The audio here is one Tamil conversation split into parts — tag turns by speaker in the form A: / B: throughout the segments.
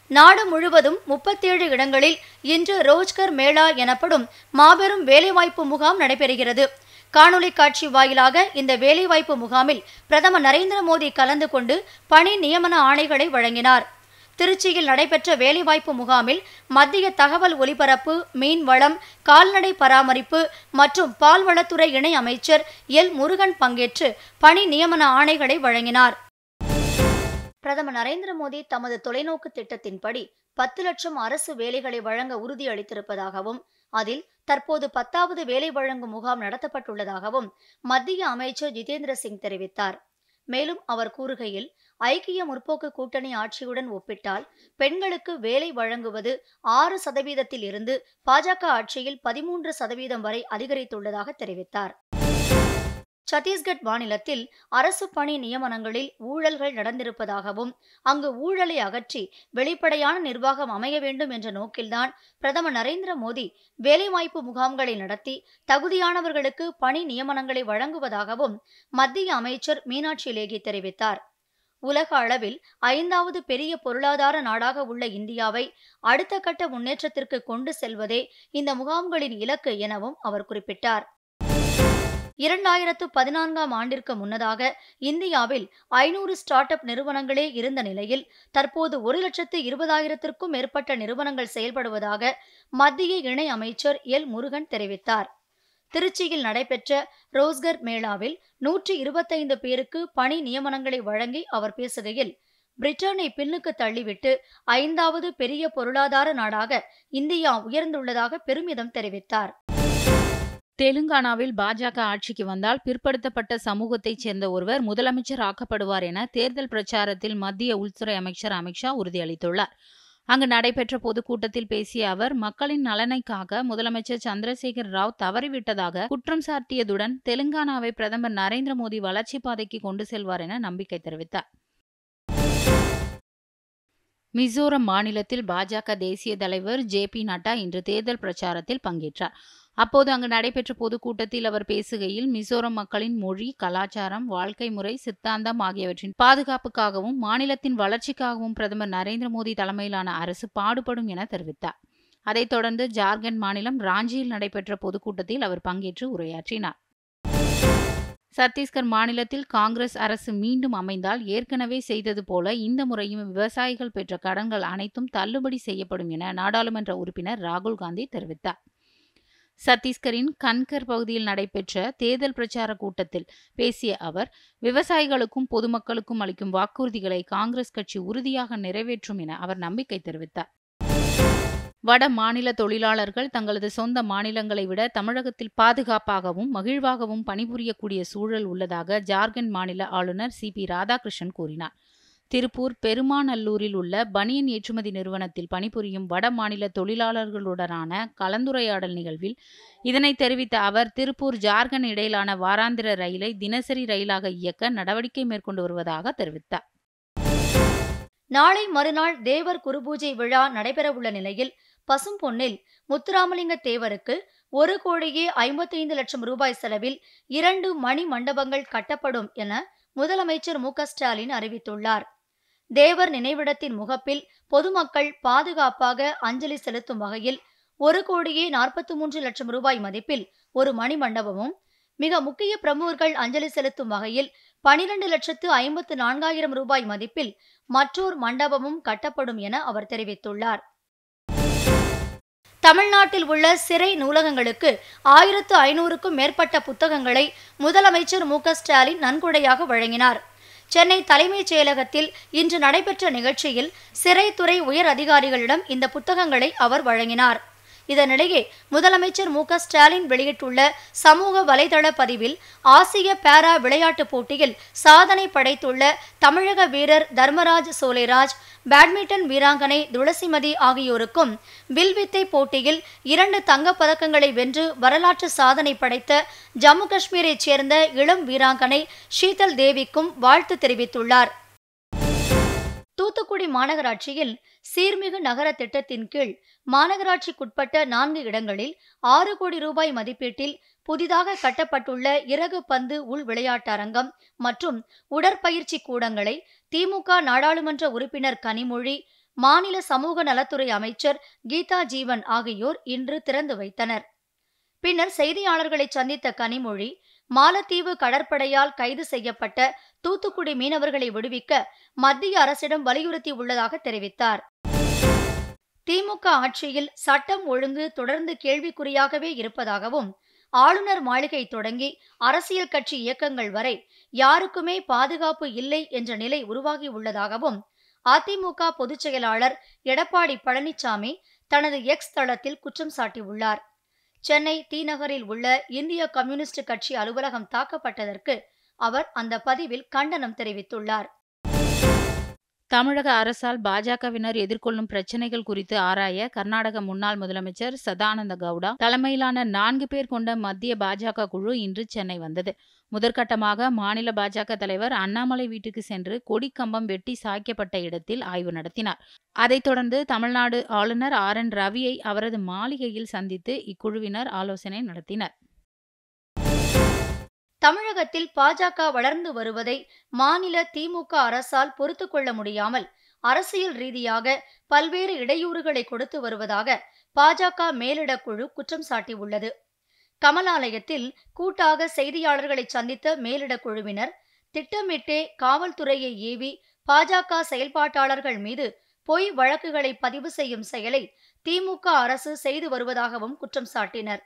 A: நாடு முழுவதும் முப்பத்தேழு இடங்களில் இன்று ரோஜ்கர் மேளா எனப்படும் மாபெரும் வேலைவாய்ப்பு முகாம் நடைபெறுகிறது காணொலி காட்சி வாயிலாக இந்த வேலைவாய்ப்பு முகாமில் பிரதமர் நரேந்திர மோடி கலந்து கொண்டு பணி நியமன ஆணைகளை வழங்கினார் திருச்சியில் நடைபெற்ற வேலைவாய்ப்பு முகாமில் மத்திய தகவல் ஒலிபரப்பு மீன்வளம் கால்நடை பராமரிப்பு மற்றும் பால்வளத்துறை இணை அமைச்சர் எல் முருகன் பங்கேற்று பணி நியமன ஆணைகளை வழங்கினார் பிரதமர் நரேந்திர மோடி தமது தொலைநோக்கு திட்டத்தின்படி பத்து லட்சம் அரசு வேலைகளை வழங்க உறுதியளித்திருப்பதாகவும் அதில் தற்போது பத்தாவது வேலை வழங்கும் முகாம் நடத்தப்பட்டுள்ளதாகவும் மத்திய அமைச்சர் ஜிதேந்திர சிங் தெரிவித்தார் மேலும் அவர் கூறுகையில் ஐக்கிய முற்போக்கு கூட்டணி ஆட்சியுடன் ஒப்பிட்டால் பெண்களுக்கு வேலை வழங்குவது ஆறு சதவீதத்தில் இருந்து பாஜக ஆட்சியில் பதிமூன்று சதவீதம் வரை அதிகரித்துள்ளதாக தெரிவித்தார் சத்தீஸ்கட் மாநிலத்தில் அரசு பணி நியமனங்களில் ஊழல்கள் நடந்திருப்பதாகவும் அங்கு ஊழலை அகற்றி வெளிப்படையான நிர்வாகம் அமைய வேண்டும் என்ற நோக்கில்தான் பிரதமர் நரேந்திர மோடி வேலைவாய்ப்பு முகாம்களை நடத்தி தகுதியானவர்களுக்கு பணி நியமனங்களை வழங்குவதாகவும் மத்திய அமைச்சர் மீனாட்சி லேகி தெரிவித்தார் உலக அளவில் ஐந்தாவது பெரிய பொருளாதார நாடாக உள்ள இந்தியாவை அடுத்த கட்ட முன்னேற்றத்திற்கு கொண்டு செல்வதே இந்த முகாம்களின் இலக்கு எனவும் அவர் குறிப்பிட்டார் இரண்டாயிரத்து பதினான்காம் ஆண்டிற்கு முன்னதாக இந்தியாவில் ஐநூறு ஸ்டார்ட் அப் நிறுவனங்களே இருந்த நிலையில் தற்போது ஒரு லட்சத்து இருபதாயிரத்திற்கும் மேற்பட்ட நிறுவனங்கள் செயல்படுவதாக மத்திய இணை அமைச்சர் எல் முருகன் தெரிவித்தார் திருச்சியில் நடைபெற்ற ரோஸ்கர் மேளாவில் நூற்றி இருபத்தைந்து பேருக்கு பணி நியமனங்களை வழங்கி அவர் பேசுகையில் பிரிட்டனை பின்னுக்கு தள்ளிவிட்டு ஐந்தாவது பெரிய பொருளாதார நாடாக இந்தியா உயர்ந்துள்ளதாக பெருமிதம் தெரிவித்தார்
B: தெலுங்கானாவில் பாஜக ஆட்சிக்கு வந்தால் பிற்படுத்தப்பட்ட சமூகத்தைச் சேர்ந்த ஒருவர் முதலமைச்சர் ஆக்கப்படுவார் என தேர்தல் பிரச்சாரத்தில் மத்திய உள்துறை அமைச்சர் அமித்ஷா உறுதியளித்துள்ளார் அங்கு நடைபெற்ற பொதுக்கூட்டத்தில் பேசிய அவர் மக்களின் நலனைக்காக முதலமைச்சர் சந்திரசேகர் ராவ் தவறிவிட்டதாக குற்றம் சாட்டியதுடன் தெலுங்கானாவை பிரதமர் நரேந்திர மோடி வளர்ச்சிப் பாதைக்கு கொண்டு செல்வார் என நம்பிக்கை தெரிவித்தார் மிசோரம் மாநிலத்தில் பாஜக தேசிய தலைவர் ஜே பி நட்டா இன்று தேர்தல் பிரச்சாரத்தில் பங்கேற்றார் அப்போது அங்கு நடைபெற்ற பொதுக்கூட்டத்தில் அவர் பேசுகையில் மிசோரம் மக்களின் மொழி கலாச்சாரம் வாழ்க்கை முறை சித்தாந்தம் ஆகியவற்றின் பாதுகாப்புக்காகவும் மாநிலத்தின் வளர்ச்சிக்காகவும் பிரதமர் நரேந்திர மோடி தலைமையிலான அரசு பாடுபடும் என தெரிவித்தார் அதைத் தொடர்ந்து ஜார்க்கண்ட் மாநிலம் ராஞ்சியில் நடைபெற்ற பொதுக்கூட்டத்தில் அவர் பங்கேற்று உரையாற்றினார் சத்தீஸ்கர் மாநிலத்தில் காங்கிரஸ் அரசு மீண்டும் அமைந்தால் ஏற்கனவே செய்தது போல இந்த முறையும் விவசாயிகள் பெற்ற கடன்கள் அனைத்தும் தள்ளுபடி செய்யப்படும் என நாடாளுமன்ற உறுப்பினர் ராகுல் காந்தி தெரிவித்தார் சத்தீஸ்கரின் கன்கர் பகுதியில் நடைபெற்ற தேர்தல் பிரச்சார கூட்டத்தில் பேசிய அவர் விவசாயிகளுக்கும் பொதுமக்களுக்கும் அளிக்கும் வாக்குறுதிகளை காங்கிரஸ் கட்சி உறுதியாக நிறைவேற்றும் என அவர் நம்பிக்கை தெரிவித்தார் வட மாநில தொழிலாளர்கள் தங்களது சொந்த மாநிலங்களை விட தமிழகத்தில் பாதுகாப்பாகவும் மகிழ்வாகவும் பணிபுரியக்கூடிய சூழல் உள்ளதாக ஜார்க்கண்ட் மாநில ஆளுநர் சி பி ராதாகிருஷ்ணன் கூறினார் திருப்பூர் பெருமாநல்லூரில் உள்ள பனியன் ஏற்றுமதி நிறுவனத்தில் பணிபுரியும் வட மாநில தொழிலாளர்களுடனான கலந்துரையாடல் நிகழ்வில் இதனை தெரிவித்த அவர் திருப்பூர் ஜார்க்கண்ட் இடையிலான வாராந்திர ரயிலை தினசரி ரயிலாக இயக்க நடவடிக்கை மேற்கொண்டு வருவதாக தெரிவித்தார்
A: நாளை மறுநாள் தேவர் குருபூஜை விழா நடைபெறவுள்ள நிலையில் பசும்பொன்னில் முத்துராமலிங்க தேவருக்கு ஒரு கோடியே ஐம்பத்தைந்து லட்சம் ரூபாய் செலவில் இரண்டு மணி மண்டபங்கள் கட்டப்படும் என முதலமைச்சர் மு ஸ்டாலின் அறிவித்துள்ளார் தேவர் நினைவிடத்தின் முகப்பில் பொதுமக்கள் பாதுகாப்பாக அஞ்சலி செலுத்தும் வகையில் ஒரு கோடியே நாற்பத்தி மூன்று லட்சம் ரூபாய் மதிப்பில் ஒரு மணி மண்டபமும் மிக முக்கிய பிரமுகர்கள் அஞ்சலி செலுத்தும் வகையில் பனிரெண்டு லட்சத்து ஐம்பத்து நான்காயிரம் ரூபாய் மதிப்பில் மற்றோர் மண்டபமும் கட்டப்படும் என அவர் தெரிவித்துள்ளார் தமிழ்நாட்டில் உள்ள சிறை நூலகங்களுக்கு ஆயிரத்து ஐநூறுக்கும் மேற்பட்ட புத்தகங்களை முதலமைச்சர் மு ஸ்டாலின் நன்கொடையாக வழங்கினார் சென்னை தலைமைச் செயலகத்தில் இன்று நடைபெற்ற நிகழ்ச்சியில் சிறைத்துறை உயர் அதிகாரிகளிடம் இந்த புத்தகங்களை அவர் வழங்கினார் இதனிடையே முதலமைச்சர் மு ஸ்டாலின் வெளியிட்டுள்ள சமூக வலைதள பதிவில் ஆசிய பாரா விளையாட்டுப் போட்டியில் சாதனை படைத்துள்ள தமிழக வீரர் தர்மராஜ் சோலைராஜ் பேட்மிண்டன் வீராங்கனை துளசிமதி ஆகியோருக்கும் வில்வித்தை போட்டியில் இரண்டு தங்கப் பதக்கங்களை வென்று வரலாற்று சாதனை படைத்த ஜம்மு காஷ்மீரைச் சேர்ந்த இளம் வீராங்கனை ஷீதல் தேவிக்கும் வாழ்த்து தெரிவித்துள்ளார் தூத்துக்குடி மாநகராட்சியில் சீர்மிகு நகர திட்டத்தின் கீழ் மாநகராட்சிக்குட்பட்ட நான்கு இடங்களில் ஆறு கோடி ரூபாய் மதிப்பீட்டில் புதிதாக கட்டப்பட்டுள்ள இறகு பந்து உள் விளையாட்டரங்கம் மற்றும் உடற்பயிற்சி கூடங்களை திமுக நாடாளுமன்ற உறுப்பினர் கனிமொழி மாநில சமூக நலத்துறை அமைச்சர் கீதா ஜீவன் ஆகியோர் இன்று திறந்து வைத்தனர் பின்னர் செய்தியாளர்களை சந்தித்த கனிமொழி மாலத்தீவு கடற்படையால் கைது செய்யப்பட்ட தூத்துக்குடி மீனவர்களை விடுவிக்க மத்திய அரசிடம் வலியுறுத்தி உள்ளதாக தெரிவித்தார் திமுக ஆட்சியில் சட்டம் ஒழுங்கு தொடர்ந்து கேள்விக்குறியாகவே இருப்பதாகவும் ஆளுநர் மாளிகை தொடங்கி அரசியல் கட்சி இயக்கங்கள் வரை யாருக்குமே பாதுகாப்பு இல்லை என்ற நிலை உருவாகி உள்ளதாகவும் அதிமுக பொதுச் செயலாளர் எடப்பாடி பழனிசாமி தனது எக்ஸ் தளத்தில் குற்றம் சாட்டியுள்ளார் சென்னை தீநகரில் உள்ள இந்திய கம்யூனிஸ்ட் கட்சி அலுவலகம் தாக்கப்பட்டதற்கு அவர் அந்த பதிவில் கண்டனம் தெரிவித்துள்ளார்
B: தமிழக அரசால் பாஜகவினர் எதிர்கொள்ளும் பிரச்சினைகள் குறித்து ஆராய கர்நாடக முன்னாள் முதலமைச்சர் சதானந்த கவுடா தலைமையிலான நான்கு பேர் கொண்ட மத்திய பாஜக குழு இன்று சென்னை வந்தது முதற்கட்டமாக மாநில பாஜக தலைவர் அண்ணாமலை வீட்டுக்கு சென்று கொடிக்கம்பம் வெட்டி சாய்க்கப்பட்ட இடத்தில் ஆய்வு நடத்தினார் அதைத் தொடர்ந்து தமிழ்நாடு ஆளுநர் ஆர் என் ரவியை அவரது மாளிகையில் சந்தித்து இக்குழுவினர் ஆலோசனை நடத்தினர்
A: தமிழகத்தில் பாஜக வளர்ந்து வருவதை மாநில திமுக அரசால் பொறுத்து கொள்ள முடியாமல் அரசியல் ரீதியாக பல்வேறு இடையூறுகளை கொடுத்து வருவதாக பாஜக மேலிடக்குழு குற்றம் சாட்டியுள்ளது கமலாலயத்தில் கூட்டாக செய்தியாளர்களை சந்தித்த மேலிடக்குழுவினர் திட்டமிட்டே காவல்துறையை ஏவி பாஜக செயல்பாட்டாளர்கள் மீது பொய் வழக்குகளை பதிவு செய்யும் செயலை திமுக அரசு செய்து வருவதாகவும் குற்றம் சாட்டினர்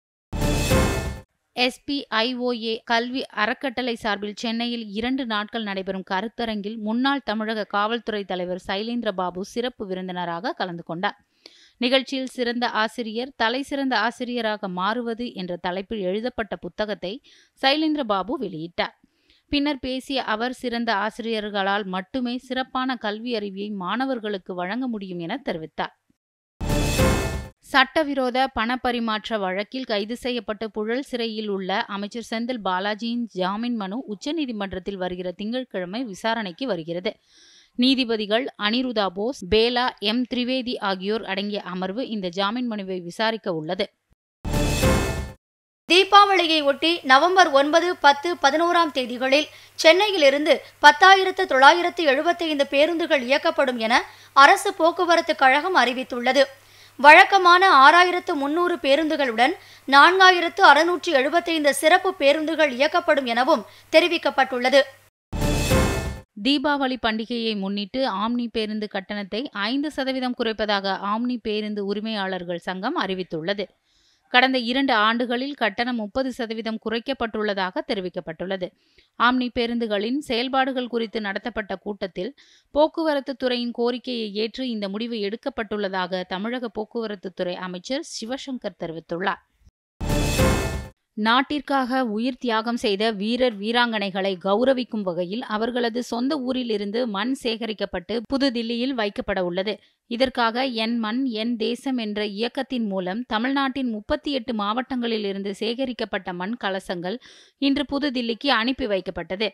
B: எஸ்பிஐஓஏ கல்வி அறக்கட்டளை சார்பில் சென்னையில் இரண்டு நாட்கள் நடைபெறும் கருத்தரங்கில் முன்னாள் தமிழக காவல்துறை தலைவர் சைலேந்திர பாபு சிறப்பு விருந்தினராக கலந்து கொண்டார் நிகழ்ச்சியில் சிறந்த ஆசிரியர் தலை சிறந்த ஆசிரியராக மாறுவது என்ற தலைப்பில் எழுதப்பட்ட புத்தகத்தை சைலேந்திர பாபு வெளியிட்டார் பின்னர் பேசிய அவர் சிறந்த ஆசிரியர்களால் மட்டுமே சிறப்பான கல்வி அறிவியை மாணவர்களுக்கு வழங்க முடியும் என தெரிவித்தார் சட்டவிரோத பணப்பரிமாற்ற வழக்கில் கைது செய்யப்பட்ட புழல் சிறையில் உள்ள அமைச்சர் செந்தில் பாலாஜியின் ஜாமீன் மனு உச்சநீதிமன்றத்தில் வருகிற திங்கட்கிழமை விசாரணைக்கு வருகிறது நீதிபதிகள் அனிருதா போஸ் பேலா எம் திரிவேதி ஆகியோர் அடங்கிய அமர்வு இந்த ஜாமீன் மனுவை விசாரிக்க உள்ளது
A: தீபாவளியை ஒட்டி நவம்பர் ஒன்பது பத்து பதினோராம் தேதிகளில் சென்னையிலிருந்து பத்தாயிரத்து தொள்ளாயிரத்து எழுபத்தைந்து பேருந்துகள் இயக்கப்படும் என அரசு போக்குவரத்து கழகம் அறிவித்துள்ளது வழக்கமான ஆறாயிரத்து முன்னூறு பேருந்துகளுடன் நான்காயிரத்து அறுநூற்றி எழுபத்தைந்து சிறப்பு பேருந்துகள் இயக்கப்படும் எனவும் தெரிவிக்கப்பட்டுள்ளது
B: தீபாவளி பண்டிகையை முன்னிட்டு ஆம்னி பேருந்து கட்டணத்தை ஐந்து சதவீதம் குறைப்பதாக ஆம்னி பேருந்து உரிமையாளர்கள் சங்கம் அறிவித்துள்ளது கடந்த இரண்டு ஆண்டுகளில் கட்டணம் முப்பது சதவீதம் குறைக்கப்பட்டுள்ளதாக தெரிவிக்கப்பட்டுள்ளது ஆம்னி பேருந்துகளின் செயல்பாடுகள் குறித்து நடத்தப்பட்ட கூட்டத்தில் போக்குவரத்து துறையின் கோரிக்கையை ஏற்று இந்த முடிவு எடுக்கப்பட்டுள்ளதாக தமிழக போக்குவரத்து துறை அமைச்சர் சிவசங்கர் தெரிவித்துள்ளார் நாட்டிற்காக உயிர் தியாகம் செய்த வீரர் வீராங்கனைகளை கௌரவிக்கும் வகையில் அவர்களது சொந்த ஊரிலிருந்து மண் சேகரிக்கப்பட்டு புதுதில்லியில் வைக்கப்பட உள்ளது இதற்காக என் மண் என் தேசம் என்ற இயக்கத்தின் மூலம் தமிழ்நாட்டின் முப்பத்தி எட்டு மாவட்டங்களில் இருந்து சேகரிக்கப்பட்ட மண் கலசங்கள் இன்று புதுதில்லிக்கு அனுப்பி வைக்கப்பட்டது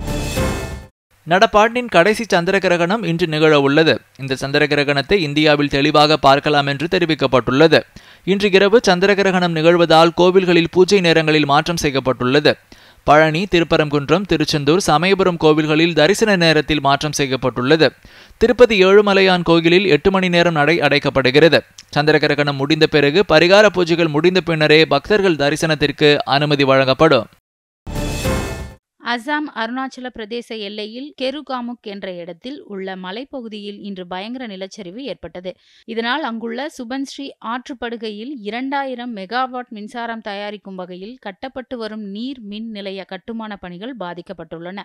C: நடப்பாண்டின் கடைசி சந்திர கிரகணம் இன்று நிகழ உள்ளது இந்த சந்திர கிரகணத்தை இந்தியாவில் தெளிவாக பார்க்கலாம் என்று தெரிவிக்கப்பட்டுள்ளது இன்று இரவு சந்திர கிரகணம் நிகழ்வதால் கோவில்களில் பூஜை நேரங்களில் மாற்றம் செய்யப்பட்டுள்ளது பழனி திருப்பரங்குன்றம் திருச்செந்தூர் சமயபுரம் கோவில்களில் தரிசன நேரத்தில் மாற்றம் செய்யப்பட்டுள்ளது திருப்பதி ஏழுமலையான் கோயிலில் எட்டு மணி நேரம் நடை அடைக்கப்படுகிறது சந்திர கிரகணம் முடிந்த பிறகு பரிகார பூஜைகள் முடிந்த பின்னரே பக்தர்கள் தரிசனத்திற்கு அனுமதி வழங்கப்படும்
B: அசாம் அருணாச்சல பிரதேச எல்லையில் கெருகாமுக் என்ற இடத்தில் உள்ள மலைப்பகுதியில் இன்று பயங்கர நிலச்சரிவு ஏற்பட்டது இதனால் அங்குள்ள சுபன்ஸ்ரீ ஆற்றுப்படுகையில் இரண்டாயிரம் மெகாவாட் மின்சாரம் தயாரிக்கும் வகையில் கட்டப்பட்டு வரும் நீர் மின் நிலைய கட்டுமான பணிகள் பாதிக்கப்பட்டுள்ளன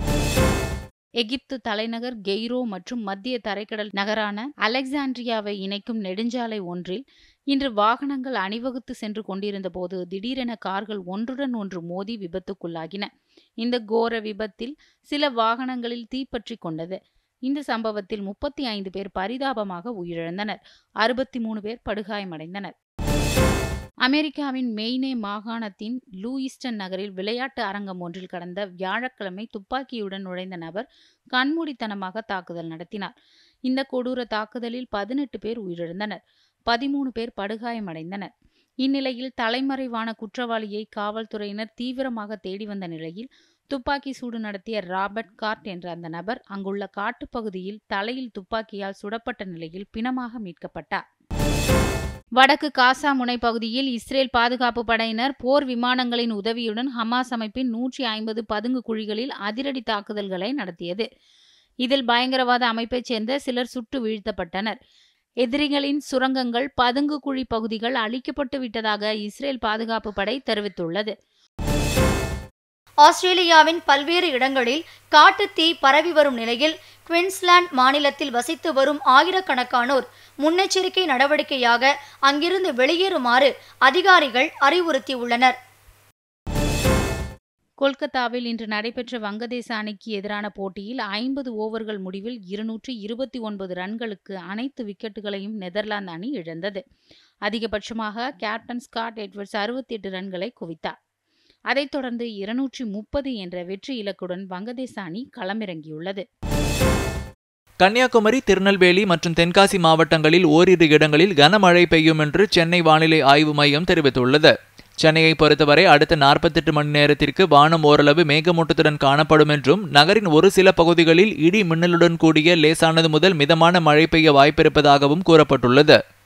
B: எகிப்து தலைநகர் கெய்ரோ மற்றும் மத்திய தரைக்கடல் நகரான அலெக்சாண்ட்ரியாவை இணைக்கும் நெடுஞ்சாலை ஒன்றில் இன்று வாகனங்கள் அணிவகுத்து சென்று கொண்டிருந்த போது திடீரென கார்கள் ஒன்றுடன் ஒன்று மோதி விபத்துக்குள்ளாகின இந்த கோர விபத்தில் சில வாகனங்களில் தீப்பற்றி கொண்டது இந்த சம்பவத்தில் முப்பத்தி ஐந்து பேர் பரிதாபமாக உயிரிழந்தனர் அறுபத்தி மூணு பேர் படுகாயமடைந்தனர் அமெரிக்காவின் மெய்னே மாகாணத்தின் லூயிஸ்டன் நகரில் விளையாட்டு அரங்கம் ஒன்றில் கடந்த வியாழக்கிழமை துப்பாக்கியுடன் நுழைந்த நபர் கண்மூடித்தனமாக தாக்குதல் நடத்தினார் இந்த கொடூர தாக்குதலில் பதினெட்டு பேர் உயிரிழந்தனர் பதிமூணு பேர் படுகாயமடைந்தனர் இந்நிலையில் தலைமறைவான குற்றவாளியை காவல்துறையினர் தீவிரமாக தேடி வந்த நிலையில் துப்பாக்கி சூடு நடத்திய ராபர்ட் கார்ட் என்ற அந்த நபர் அங்குள்ள காட்டுப்பகுதியில் தலையில் துப்பாக்கியால் சுடப்பட்ட நிலையில் பிணமாக மீட்கப்பட்டார் வடக்கு காசா முனை பகுதியில் இஸ்ரேல் பாதுகாப்பு படையினர் போர் விமானங்களின் உதவியுடன் ஹமாஸ் அமைப்பின் நூற்றி ஐம்பது பதுங்கு குழிகளில் அதிரடி தாக்குதல்களை நடத்தியது இதில் பயங்கரவாத அமைப்பைச் சேர்ந்த சிலர் சுட்டு வீழ்த்தப்பட்டனர் எதிரிகளின் சுரங்கங்கள் பதுங்கு குழி பகுதிகள் அழிக்கப்பட்டு விட்டதாக இஸ்ரேல் பாதுகாப்பு படை தெரிவித்துள்ளது
A: ஆஸ்திரேலியாவின் பல்வேறு இடங்களில் காட்டுத்தீ பரவி வரும் நிலையில் குயின்ஸ்லாந்து மாநிலத்தில் வசித்து வரும் ஆயிரக்கணக்கானோர் முன்னெச்சரிக்கை நடவடிக்கையாக அங்கிருந்து வெளியேறுமாறு அதிகாரிகள் அறிவுறுத்தியுள்ளனர்
B: கொல்கத்தாவில் இன்று நடைபெற்ற வங்கதேச அணிக்கு எதிரான போட்டியில் ஐம்பது ஓவர்கள் முடிவில் இருநூற்றி இருபத்தி ஒன்பது ரன்களுக்கு அனைத்து விக்கெட்டுகளையும் நெதர்லாந்து அணி இழந்தது அதிகபட்சமாக கேப்டன் ஸ்காட் எட்வர்ட்ஸ் அறுபத்தி எட்டு ரன்களை குவித்தார் அதைத் தொடர்ந்து இருநூற்றி முப்பது என்ற வெற்றி இலக்குடன் வங்கதேச அணி களமிறங்கியுள்ளது
C: கன்னியாகுமரி திருநெல்வேலி மற்றும் தென்காசி மாவட்டங்களில் ஓரிரு இடங்களில் கனமழை பெய்யும் என்று சென்னை வானிலை ஆய்வு மையம் தெரிவித்துள்ளது சென்னையை பொறுத்தவரை அடுத்த நாற்பத்தெட்டு மணி நேரத்திற்கு வானம் ஓரளவு மேகமூட்டத்துடன் காணப்படும் என்றும் நகரின் ஒரு சில பகுதிகளில் இடி மின்னலுடன் கூடிய லேசானது முதல் மிதமான மழை பெய்ய வாய்ப்பிருப்பதாகவும் கூறப்பட்டுள்ளது